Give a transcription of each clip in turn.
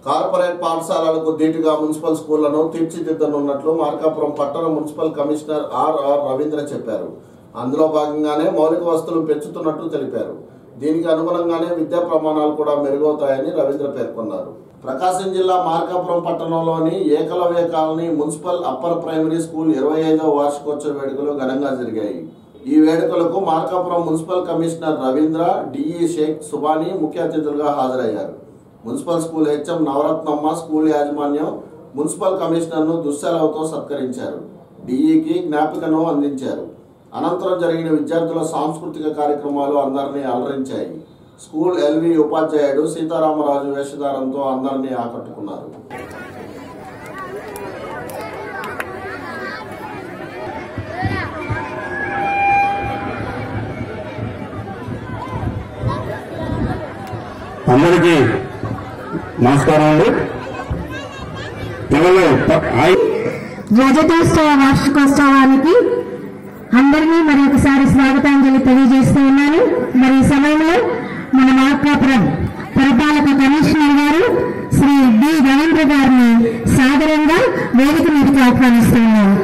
Corporate పాఠశాలలకు ధీటుగా municipal స్కూళ్లను తీర్చిదిద్దనున్నట్లు Markapuram పట్టణ మున్సిపల్ కమిషనర్ ఆర్ఆర్ రవీంద్ర చెప్పారు అందులో భాగంగానే మౌలిక వస్తువులు పెంచుతున్నట్టు తెలిపారు దీనికి అనుగుణంగానే విద్యా ప్రమాణాలు కూడా మెరుగవుతాయని రవీంద్ర పేర్కొన్నారు ప్రకాశం జిల్లా మార్కాపురం పట్టణంలోని Ekalavya colony municipal upper primary school ఇరవై ఐదవ వార్షికోత్సవ వేడుకలు ఘనంగా జరిగాయి ఈ వేడుకలకు Markapuram municipal commissioner Ravindra DE Sheikh Subani ముఖ్య అతిథులుగా హాజరయ్యారు municipal school HM Navaratnamma school యాజమాన్యం మున్సిపల్ కమిషనర్ను దుశ్శలవతో సత్కరించారు డిఈకి జ్ఞాపికను అందించారు అనంతరం జరిగిన విద్యార్థుల సాంస్కృతిక కార్యక్రమాలు అందరినీ అలరించాయి స్కూల్ ఎల్వి ఉపాధ్యాయుడు సీతారామరాజు వేషధారంతో అందరినీ ఆకట్టుకున్నారు అందరికీ నమస్కారం అండి పిల్లలు ప- ఐ- రజతోత్సవ వార్షికోత్సవానికి అందరినీ మరి ఒకసారి స్వాగతాంజలి తెలియజేస్తూ ఉన్నాను మరి ఈ సమయంలో మన మార్కాపురం పరిపాలక కమిషనర్ గారు శ్రీ డి రవీంద్ర గారిని సాదరంగా వేదిక మీదకి ఆహ్వానిస్తూ ఉన్నాను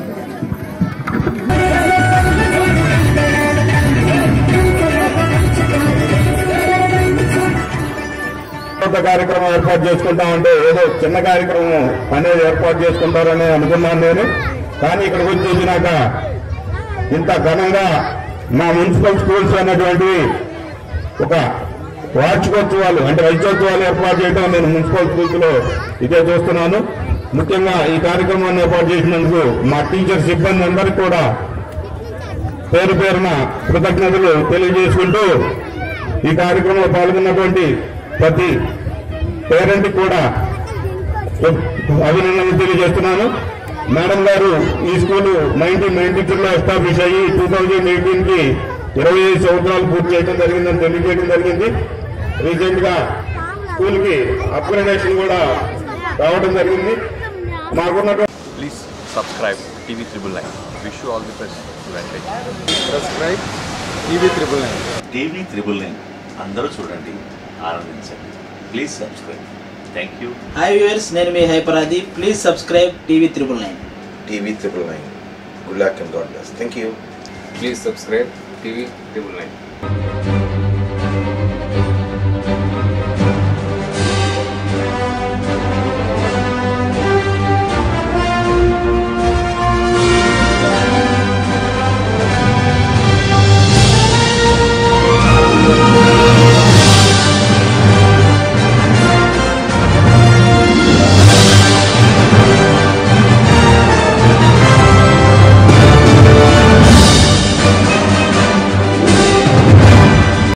కొత్త కార్యక్రమం ఏర్పాటు చేసుకుంటామంటే ఏదో చిన్న కార్యక్రమం అనేది ఏర్పాటు చేసుకుంటారని అనుకున్నాను నేను కానీ ఇక్కడికి వచ్చి చూసినాక ఇంత ఘనంగా మా మున్సిపల్ స్కూల్స్ అనేటువంటివి ఒక వార్షికోత్సవాలు అంటే వైద్యోత్సవాలు ఏర్పాటు చేయడం నేను మున్సిపల్ స్కూల్స్ లో ఇదే చూస్తున్నాను ముఖ్యంగా ఈ కార్యక్రమాన్ని ఏర్పాటు చేసినందుకు మా టీచర్ సిబ్బంది అందరికీ కూడా పేరు పేరున కృతజ్ఞతలు తెలియజేసుకుంటూ ఈ కార్యక్రమంలో పాల్గొన్నటువంటి ప్రతి పేరెంట్ కూడా అభినందనలు తెలియజేస్తున్నాను మేడం గారు ఈ స్కూల్ నైన్టీన్ నైన్టీ త్రీలో ఎస్టాబ్లిష్ అయ్యి టూ థౌజండ్ ఎయిటీన్ కి ఇరవై ఐదు సంవత్సరాలు పూర్తి చేయడం జరిగిందని తెలియజేయడం జరిగింది రీసెంట్ గా స్కూల్ కి అప్గ్రేడేషన్ కూడా రావడం జరిగింది మాకున్నటువంటి Please subscribe TV Triple Nine. Wish you all the best. Advantage. Subscribe TV triple nine TV triple nine అందరూ చూడండి ఆనందించండి please subscribe thank you hi viewers నేను మీ హైపరాది please subscribe TV triple nine TV triple nine. Good luck and God bless. Thank you. Please subscribe TV triple nine